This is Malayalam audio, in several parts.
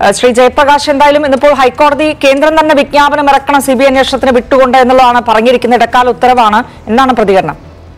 ഏഹ് ശ്രീ ജയപ്രകാശ് എന്തായാലും ഇന്നിപ്പോൾ ഹൈക്കോടതി കേന്ദ്രം തന്നെ വിജ്ഞാപനം ഇറക്കണം സി ബി ഐ അന്വേഷണത്തിന് വിട്ടുകൊണ്ട് എന്നുള്ളതാണ് പറഞ്ഞിരിക്കുന്ന ഇടക്കാല ഉത്തരവാണ് എന്താണ് പ്രതികരണം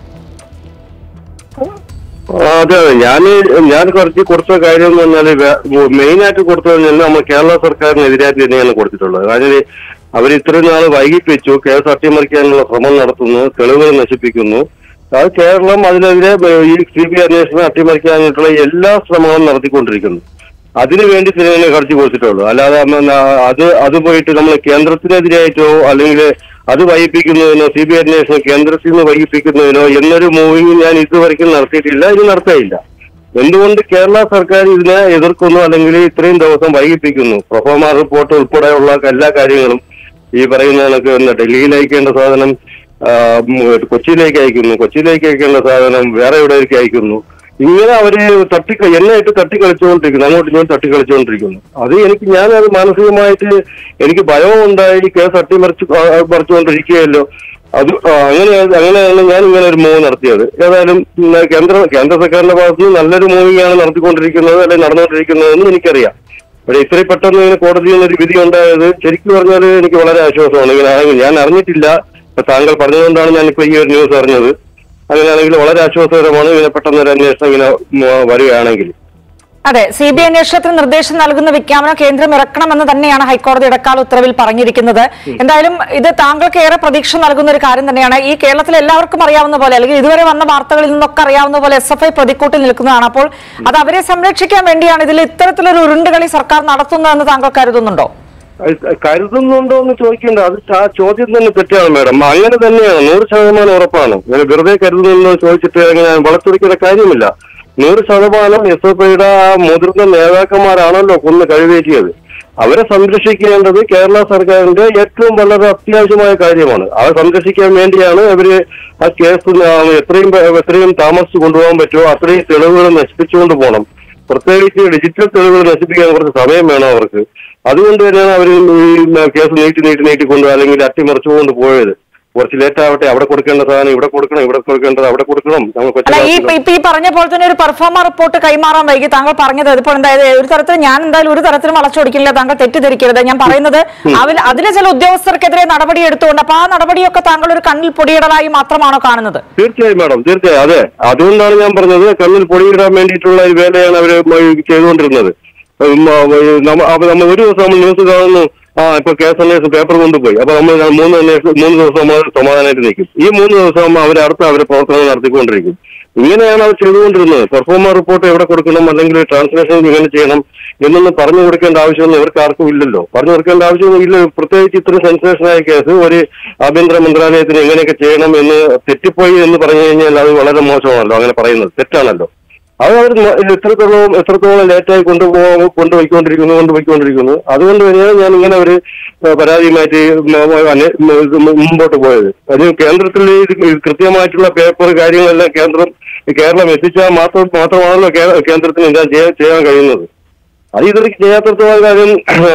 ആ, അതെ അതെ ഞാൻ ഞാൻ കുറച്ച് കൊടുത്ത കാര്യം എന്ന് പറഞ്ഞാല് മെയിൻ ആയിട്ട് കൊടുത്തത് പറഞ്ഞാൽ നമ്മൾ കേരള സർക്കാരിനെതിരായിട്ട് തന്നെയാണ് കൊടുത്തിട്ടുള്ളത് അതായത് അവർ ഇത്രയും നാൾ വൈകിപ്പിച്ചു കേസ് അട്ടിമറിക്കാനുള്ള ശ്രമം നടത്തുന്നു തെളിവുകൾ നശിപ്പിക്കുന്നു അത് കേരളം അതിനെതിരെ ഈ സി ബി ഐ അന്വേഷണം അട്ടിമറിക്കാനായിട്ടുള്ള എല്ലാ ശ്രമങ്ങളും നടത്തിക്കൊണ്ടിരിക്കുന്നു അതിനു വേണ്ടി തന്നെ കടത്തി കൊടുത്തിട്ടുള്ളൂ അല്ലാതെ നമ്മ ന- അത് അത് പോയിട്ട് നമ്മൾ കേന്ദ്രത്തിനെതിരായിട്ടോ അല്ലെങ്കിൽ അത് വൈകിപ്പിക്കുന്നതിനോ സി ബി ഐ അന്വേഷണം കേന്ദ്രത്തിൽ നിന്ന് വൈകിപ്പിക്കുന്നതിനോ എന്നൊരു മൂവിങ് ഞാൻ ഇതുവരെയ്ക്കും നടത്തിയിട്ടില്ല ഇത് നടത്തിയില്ല എന്തുകൊണ്ട് കേരള സർക്കാർ ഇതിനെ എതിർക്കുന്നു അല്ലെങ്കിൽ ഇത്രയും ദിവസം വൈകിപ്പിക്കുന്നു പ്രൊഫോമ റിപ്പോർട്ട് ഉൾപ്പെടെയുള്ള എല്ലാ കാര്യങ്ങളും ഈ പറയുന്ന കണക്ക് എന്താ ഡൽഹിയിൽ അയക്കേണ്ട സാധനം ആ, ഉം, കൊച്ചിയിലേക്ക് അയക്കുന്നു കൊച്ചിയിലേക്ക് അയക്കേണ്ട സാധനം വേറെ എവിടേക്ക് അയക്കുന്നു ഇങ്ങനെ അവര് തട്ടി എന്നായിട്ട് തട്ടിക്കളിച്ചുകൊണ്ടിരിക്കുന്നു അങ്ങോട്ടും ഇങ്ങോട്ടും തട്ടിക്കളിച്ചുകൊണ്ടിരിക്കുന്നു അത് എനിക്ക് ഞാൻ അത് മാനസികമായിട്ട് എനിക്ക് ഭയവും ഉണ്ടായി കേസ് അട്ടിമറിച്ച് ആ, മറിച്ചുകൊണ്ടിരിക്കുകയല്ലോ അത് ആ, അങ്ങനെ അങ്ങനെയാണ് ഞാൻ ഇങ്ങനെ ഒരു മൂവ് നടത്തിയത് ഏതായാലും ഉം, കേന്ദ്ര കേന്ദ്ര സർക്കാരിന്റെ ഭാഗത്ത് നിന്ന് നല്ലൊരു മൂവിംഗ് ആണ് നടത്തിക്കൊണ്ടിരിക്കുന്നത് അല്ലെങ്കിൽ നടന്നുകൊണ്ടിരിക്കുന്നതെന്ന് എനിക്കറിയാം പക്ഷേ ഇത്രയും പെട്ടെന്ന് ഇങ്ങനെ കോടതിയിൽ നിന്ന് ഒരു വിധി ഉണ്ടായത് ശരിക്കും പറഞ്ഞാൽ എനിക്ക് വളരെ ആശ്വാസമാണ് ഇങ്ങനെ ആണെങ്കിൽ ഞാൻ അറിഞ്ഞിട്ടില്ല ഇപ്പൊ താങ്കൾ പറഞ്ഞതുകൊണ്ടാണ് ഞാൻ ഇപ്പൊ ഈ ഒരു ന്യൂസ് അറിഞ്ഞത് അങ്ങനെയാണെങ്കിൽ വളരെ ആശ്വാസകരമാണ് ഇങ്ങനെ പെട്ടെന്ന് ഒരു അന്വേഷണം ഇങ്ങനെ ഉം, വരികയാണെങ്കിൽ അതെ സി ബി ഐ അന്വേഷണത്തിന് നിർദ്ദേശം നൽകുന്ന വിജ്ഞാപനം കേന്ദ്രം ഇറക്കണമെന്ന് തന്നെയാണ് ഹൈക്കോടതി ഇടക്കാല ഉത്തരവിൽ പറഞ്ഞിരിക്കുന്നത് എന്തായാലും ഇത് താങ്കൾക്ക് ഏറെ പ്രതീക്ഷ നൽകുന്ന ഒരു കാര്യം തന്നെയാണ് ഈ കേരളത്തിൽ എല്ലാവർക്കും അറിയാവുന്ന പോലെ അല്ലെങ്കിൽ ഇതുവരെ വന്ന വാർത്തകളിൽ നിന്നൊക്കെ അറിയാവുന്ന പോലെ എസ് എഫ് ഐ പ്രതിക്കൂട്ടിൽ നിൽക്കുന്നതാണ് അപ്പോൾ അത് അവരെ സംരക്ഷിക്കാൻ വേണ്ടിയാണ് ഇതിൽ ഇത്തരത്തിലൊരു ഉരുണ്ടുകളി സർക്കാർ നടത്തുന്നതെന്ന് താങ്കൾ കരുതുന്നുണ്ടോ അത് കരുതുന്നുണ്ടോ എന്ന് ചോദിക്കേണ്ട അത് ആ ചോദ്യം തന്നെ തെറ്റാണ് മാഡം അങ്ങനെ തന്നെയാണ് നൂറ് ശതമാനം ഉറപ്പാണ് ഇങ്ങനെ വെറുതെ കരുതുന്നുണ്ടോ എന്ന് ചോദിച്ചിട്ട് അങ്ങനെ വളച്ചൊടിക്കേണ്ട കാര്യമില്ല നൂറ് ശതമാനം എസ് എഫ് ഐയുടെ ആ മുതിർന്ന നേതാക്കന്മാരാണല്ലോ കൊന്ന് കഴിവേറ്റിയത് അവരെ സംരക്ഷിക്കേണ്ടത് കേരള സർക്കാരിന്റെ ഏറ്റവും വളരെ അത്യാവശ്യമായ കാര്യമാണ് അവരെ സംരക്ഷിക്കാൻ വേണ്ടിയാണ് അവര് ആ കേസ് ന- എത്രയും പേ- എത്രയും താമസിച്ച് കൊണ്ടുപോകാൻ പറ്റുമോ അത്രയും തെളിവുകൾ നശിപ്പിച്ചുകൊണ്ട് പോകണം പ്രത്യേകിച്ച് ഡിജിറ്റൽ തെളിവുകൾ നശിപ്പിക്കാൻ കുറച്ച് സമയം വേണം അവർക്ക് അതുകൊണ്ട് തന്നെയാണ് അവർ ഈ കേസ് നീട്ടി നീട്ടി നീട്ടിക്കൊണ്ട് അല്ലെങ്കിൽ അട്ടിമറിച്ചുകൊണ്ട് പോയത് കുറച്ച് ലേറ്റ് ആവട്ടെ അവിടെ കൊടുക്കേണ്ട സാധനം ഇവിടെ കൊടുക്കണം ഇവിടെ കൊടുക്കേണ്ടത് അവിടെ കൊടുക്കണം നമ്മൾ അല്ല ഈ കൊച്ചു ഇപ്പൊ ഈ പറഞ്ഞ പോലെ തന്നെ ഒരു പെർഫോമർ റിപ്പോർട്ട് കൈമാറാൻ വൈകി താങ്കൾ പറഞ്ഞത് ഇപ്പോൾ എന്തായത് ഒരു തരത്തിൽ ഞാൻ എന്തായാലും ഒരു തരത്തിലും വളച്ചൊടിക്കില്ല താങ്കൾ തെറ്റിദ്ധരിക്കരുത് ഞാൻ പറയുന്നത് അവൽ അതിലെ ചില ഉദ്യോഗസ്ഥർക്കെതിരെ നടപടി എടുത്തുകൊണ്ട് അപ്പൊ ആ നടപടിയൊക്കെ താങ്കൾ ഒരു കണ്ണിൽ പൊടിയിടലായി മാത്രമാണോ കാണുന്നത് തീർച്ചയായും മാഡം തീർച്ചയായും അതെ അതുകൊണ്ടാണ് ഞാൻ പറഞ്ഞത് കണ്ണിൽ പൊടിയിടാൻ വേണ്ടിയിട്ടുള്ള ഒരു വേലയാണ് അവർ ചെയ്തുകൊണ്ടിരുന്നത് ഉം, ആ, നമ്മ- അപ്പൊ നമ്മൾ ഒരു ദിവസം നമ്മൾ ന്യൂസ് കാണുന്നു ആ ഇപ്പൊ കേസ് അന്വേഷണം പേപ്പർ കൊണ്ടുപോയി അപ്പൊ നമ്മൾ മൂന്ന് അന്വേഷണം മൂന്ന് ദിവസം നമ്മൾ സമാധാനമായിട്ട് നിൽക്കും ഈ മൂന്ന് ദിവസം അവർ അടുത്ത അവരെ പ്രവർത്തനം നടത്തിക്കൊണ്ടിരിക്കും ഇങ്ങനെയാണ് അവർ ചെയ്തുകൊണ്ടിരുന്നത് പെർഫോമർ റിപ്പോർട്ട് എവിടെ കൊടുക്കണം അല്ലെങ്കിൽ ട്രാൻസ്ലേഷൻ ഇങ്ങനെ ചെയ്യണം എന്നൊന്നും പറഞ്ഞു കൊടുക്കേണ്ട ആവശ്യമൊന്നും ഇവർക്ക് ആർക്കും ഇല്ലല്ലോ പറഞ്ഞു കൊടുക്കേണ്ട ആവശ്യമൊന്നും ഇല്ല പ്രത്യേകിച്ച് ഇത്രയും സെൻസേഷനായ കേസ് ഒരു ആഭ്യന്തര മന്ത്രാലയത്തിന് എങ്ങനെയൊക്കെ ചെയ്യണം എന്ന് തെറ്റിപ്പോയി എന്ന് പറഞ്ഞു കഴിഞ്ഞാൽ അത് വളരെ മോശമാണല്ലോ അങ്ങനെ പറയുന്നത് തെറ്റാണല്ലോ അത് അവർ എത്രത്തോളം എത്രത്തോളം ലേറ്റായി കൊണ്ടുപോകാൻ കൊണ്ടുപോയിക്കൊണ്ടിരിക്കുന്നു കൊണ്ടുപോയിക്കൊണ്ടിരിക്കുന്നു അതുകൊണ്ട് തന്നെയാണ് ഞാൻ ഇങ്ങനെ ഒരു ഏഹ്, പരാതിയുമായിട്ട് മ- മ- അന്വേ- മ- ഇത് മുമ്പോട്ട് പോയത് അത് കേന്ദ്രത്തിൽ ഇത് കൃത്യമായിട്ടുള്ള പേപ്പർ കാര്യങ്ങളെല്ലാം കേന്ദ്രം കേരളം എത്തിച്ചാൽ മാത്രം മാത്രമാണല്ലോ കേ- കേന്ദ്രത്തിന് എല്ലാം ചെയ്യാൻ ചെയ്യാൻ കഴിയുന്നത് അത് ഇതുവരെ ചെയ്യാത്തടത്തോളം കാര്യം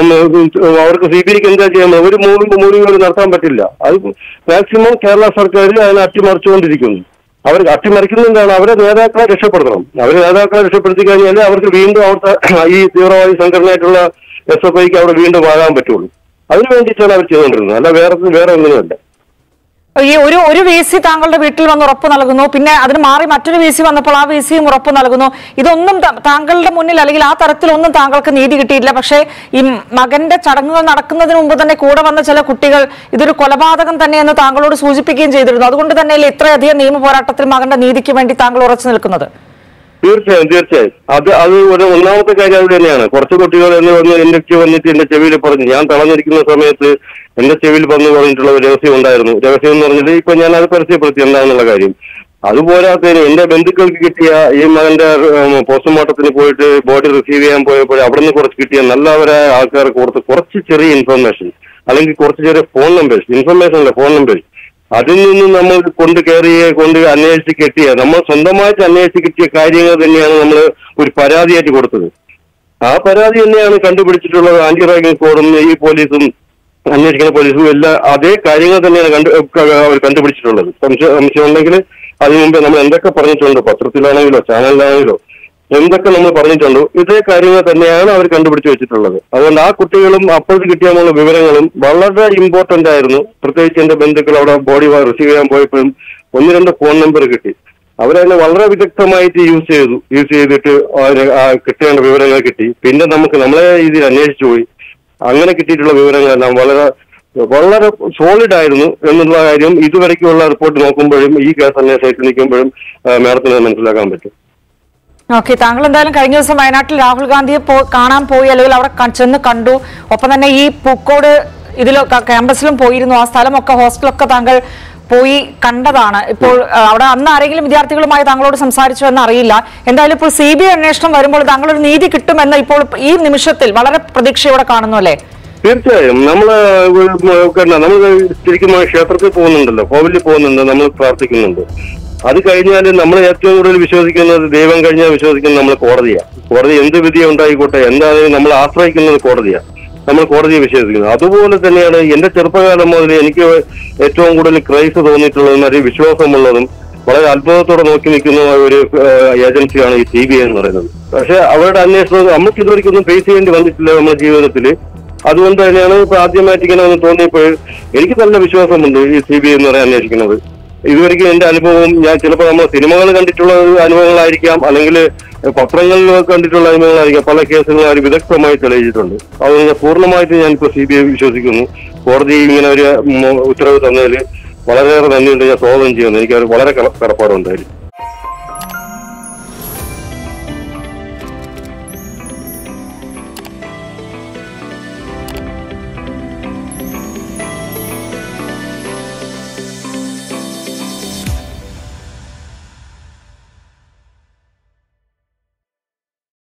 അവർക്ക് സി ബി ഐക്ക് എന്താ ചെയ്യുന്നത് ഒരു മൂവിംഗ് മൂവിംഗ് നടത്താൻ പറ്റില്ല അത് മാക്സിമം കേരള സർക്കാർ അതിനെ അട്ടിമറിച്ചുകൊണ്ടിരിക്കുന്നു അവർ അട്ടിമറിക്കുന്നതാണ് അവരെ നേതാക്കളെ രക്ഷപ്പെടുത്തണം അവരെ നേതാക്കളെ രക്ഷപ്പെടുത്തി കഴിഞ്ഞാൽ അവർക്ക് വീണ്ടും അവിടുത്തെ ഈ തീവ്രവാദി സംഘടനയായിട്ടുള്ള എസ് എഫ് ഐക്ക് അവിടെ വീണ്ടും വാഴാൻ പറ്റുള്ളൂ അതിനു വേണ്ടിയിട്ടാണ് അവർ ചെയ്തുകൊണ്ടിരുന്നത് അല്ല വേറെ വേറെ ഒന്നുമല്ല ഈ ഒരു ഒരു വി സി താങ്കളുടെ വീട്ടിൽ വന്ന് ഉറപ്പ് നൽകുന്നു പിന്നെ അതിന് മാറി മറ്റൊരു വി സി വന്നപ്പോൾ ആ വി സിയും ഉറപ്പ് നൽകുന്നു ഇതൊന്നും ത- താങ്കളുടെ മുന്നിൽ അല്ലെങ്കിൽ ആ തരത്തിലൊന്നും താങ്കൾക്ക് നീതി കിട്ടിയില്ല പക്ഷേ ഈ മകന്റെ ചടങ്ങുകൾ നടക്കുന്നതിന് മുമ്പ് തന്നെ കൂടെ വന്ന ചില കുട്ടികൾ ഇതൊരു കൊലപാതകം തന്നെയെന്ന് താങ്കളോട് സൂചിപ്പിക്കുകയും ചെയ്തിരുന്നു അതുകൊണ്ട് തന്നെയല്ലേ ഇത്രയധികം നിയമ പോരാട്ടത്തിൽ മകന്റെ നീതിക്ക് വേണ്ടി താങ്കൾ ഉറച്ചു നിൽക്കുന്നത് തീർച്ചയായും തീർച്ചയായും അത് അത് ഒരു ഒന്നാമത്തെ കാര്യം അത് തന്നെയാണ് കുറച്ച് കുട്ടികൾ എന്ന് പറഞ്ഞ് എന്റെ അടുത്ത് വന്നിട്ട് എന്റെ ചെവിയിൽ പറഞ്ഞു ഞാൻ തളഞ്ഞിരിക്കുന്ന സമയത്ത് എന്റെ ചെവിയിൽ വന്ന് പറഞ്ഞിട്ടുള്ള ഒരു രഹസ്യം ഉണ്ടായിരുന്നു രഹസ്യം എന്ന് പറഞ്ഞത് ഇപ്പൊ ഞാൻ അത് പരസ്യപ്പെടുത്തി എന്താണെന്നുള്ള കാര്യം അതുപോരാത്തതിന് എന്റെ ബന്ധുക്കൾക്ക് കിട്ടിയ ഈ മകന്റെ പോസ്റ്റ്മോർട്ടത്തിന് പോയിട്ട് ബോഡി റിസീവ് ചെയ്യാൻ പോയപ്പോൾ അവിടെ നിന്ന് കുറച്ച് കിട്ടിയ നല്ലവരായ ആൾക്കാർക്ക് കൊടുത്ത് കുറച്ച് ചെറിയ ഇൻഫർമേഷൻ അല്ലെങ്കിൽ കുറച്ച് ചെറിയ ഫോൺ നമ്പേഴ്സ് ഇൻഫർമേഷൻ അല്ല ഫോൺ നമ്പേഴ്സ് അതിൽ നിന്ന് നമ്മൾ കൊണ്ട് കയറിയ കൊണ്ട് അന്വേഷിച്ച് കിട്ടിയ നമ്മൾ സ്വന്തമായിട്ട് അന്വേഷിച്ച് കിട്ടിയ കാര്യങ്ങൾ തന്നെയാണ് നമ്മൾ ഒരു പരാതിയായിട്ട് കൊടുത്തത് ആ പരാതി തന്നെയാണ് കണ്ടുപിടിച്ചിട്ടുള്ളത് ആന്റി റാഗിംഗ് കോഡും ഈ പോലീസും അന്വേഷിക്കുന്ന പോലീസും എല്ലാം അതേ കാര്യങ്ങൾ തന്നെയാണ് കണ്ടു അവർ കണ്ടുപിടിച്ചിട്ടുള്ളത് സംശയം സംശയം ഉണ്ടെങ്കിൽ അതിനു മുമ്പേ നമ്മൾ എന്തൊക്കെ പറഞ്ഞിട്ടുണ്ട് പത്രത്തിലാണെങ്കിലോ ചാനലിലാണെങ്കിലോ എന്തൊക്കെ നമ്മൾ പറഞ്ഞിട്ടുണ്ടോ ഇതേ കാര്യങ്ങൾ തന്നെയാണ് അവർ കണ്ടുപിടിച്ച് വെച്ചിട്ടുള്ളത് അതുകൊണ്ട് ആ കുട്ടികളും അപ്പോഴത്തെ കിട്ടിയാലുള്ള വിവരങ്ങളും വളരെ ഇമ്പോർട്ടന്റ് ആയിരുന്നു പ്രത്യേകിച്ച് എന്റെ ബന്ധുക്കൾ അവിടെ ബോഡി റിസീവ് ചെയ്യാൻ പോയപ്പോഴും ഒന്ന് രണ്ട് ഫോൺ നമ്പർ കിട്ടി അവരതിനെ വളരെ വിദഗ്ധമായിട്ട് യൂസ് ചെയ്തു യൂസ് ചെയ്തിട്ട് അവര് ആ കിട്ടേണ്ട വിവരങ്ങൾ കിട്ടി പിന്നെ നമുക്ക് നമ്മളെ രീതിയിൽ അന്വേഷിച്ചു പോയി അങ്ങനെ കിട്ടിയിട്ടുള്ള വിവരങ്ങളെല്ലാം വളരെ വളരെ സോളിഡ് ആയിരുന്നു എന്നുള്ള കാര്യം ഇതുവരയ്ക്കുള്ള റിപ്പോർട്ട് നോക്കുമ്പോഴും ഈ കേസ് അന്വേഷണത്തിൽ നിൽക്കുമ്പോഴും മാഡത്തിന് മനസ്സിലാക്കാൻ പറ്റും ഓക്കെ താങ്കൾ എന്തായാലും കഴിഞ്ഞ ദിവസം വയനാട്ടിൽ രാഹുൽ ഗാന്ധിയെ പോ- കാണാൻ പോയി അല്ലെങ്കിൽ അവിടെ ക- ചെന്ന് കണ്ടു ഒപ്പം തന്നെ ഈ പൂക്കോട് ഇതിലൊക്കെ ക്യാമ്പസിലും പോയിരുന്നു ആ സ്ഥലമൊക്കെ ഹോസ്റ്റലൊക്കെ താങ്കൾ പോയി കണ്ടതാണ് ഇപ്പോൾ ആ, അവിടെ അന്ന് ആരെങ്കിലും വിദ്യാർത്ഥികളുമായി താങ്കളോട് സംസാരിച്ചു എന്ന് അറിയില്ല എന്തായാലും ഇപ്പോൾ സി ബി ഐ അന്വേഷണം വരുമ്പോൾ താങ്കൾ ഒരു നീതി കിട്ടുമെന്ന് ഇപ്പോൾ ഈ നിമിഷത്തിൽ വളരെ പ്രതീക്ഷയോടെ കാണുന്നു അല്ലേ തീർച്ചയായും നമ്മള് നമ്മൾ ശരിക്കും ആ ക്ഷേത്രത്തിൽ പോകുന്നുണ്ടല്ലോ കോവിലിൽ പോകുന്നുണ്ട് നമ്മൾ പ്രാർത്ഥിക്കുന്നുണ്ട് അത് കഴിഞ്ഞാൽ നമ്മൾ ഏറ്റവും കൂടുതൽ വിശ്വസിക്കുന്നത് ദൈവം കഴിഞ്ഞാൽ വിശ്വസിക്കുന്നത് നമ്മൾ കോടതിയാണ് കോടതി എന്ത് വിധി ഉണ്ടായിക്കോട്ടെ എന്താണെങ്കിലും നമ്മൾ ആശ്രയിക്കുന്നത് കോടതിയാണ് നമ്മൾ കോടതിയെ വിശ്വസിക്കുന്നത് അതുപോലെ തന്നെയാണ് എന്റെ ചെറുപ്പകാലം മുതൽ എനിക്ക് ഏറ്റവും കൂടുതൽ ക്രൈസ് തോന്നിയിട്ടുള്ളതും ഒരു വിശ്വാസമുള്ളതും വളരെ അത്ഭുതത്തോടെ നോക്കി നിൽക്കുന്ന ഒരു ഏഹ്, ഏജൻസിയാണ് ഈ സി ബി ഐ എന്ന് പറയുന്നത് പക്ഷെ അവരുടെ അന്വേഷണം നമുക്ക് ഇതുവരെയ്ക്കൊന്നും ഫേസ് ചെയ്യേണ്ടി വന്നിട്ടില്ല നമ്മുടെ ജീവിതത്തിൽ അതുകൊണ്ട് തന്നെയാണ് ഇപ്പൊ ആദ്യമായിട്ട് ഇങ്ങനെ ഒന്ന് തോന്നിയപ്പോൾ എനിക്ക് നല്ല വിശ്വാസമുണ്ട് ഈ സി ബി ഐ എന്ന് പറയാൻ അന്വേഷിക്കുന്നത് ഇതുവരെയ്ക്കും എന്റെ അനുഭവം ഞാൻ ചിലപ്പോൾ നമ്മൾ സിനിമകൾ കണ്ടിട്ടുള്ള അനുഭവങ്ങളായിരിക്കാം അല്ലെങ്കിൽ പത്രങ്ങളിൽ കണ്ടിട്ടുള്ള അനുഭവങ്ങളായിരിക്കാം പല കേസുകളും അവർ വിദഗ്ധമായി തെളിയിച്ചിട്ടുണ്ട് അതുകൊണ്ട് ഞാൻ പൂർണ്ണമായിട്ട് ഞാനിപ്പോൾ സി ബി ഐ വിശ്വസിക്കുന്നു കോടതി ഇങ്ങനെ ഒരു ഉം, ഉത്തരവ് തന്നതിൽ വളരെയേറെ നന്ദിയുണ്ട് ഞാൻ സ്വാഗതം ചെയ്യുന്നു എനിക്ക് വളരെ കടപ്പാടുണ്ടായിരുന്നു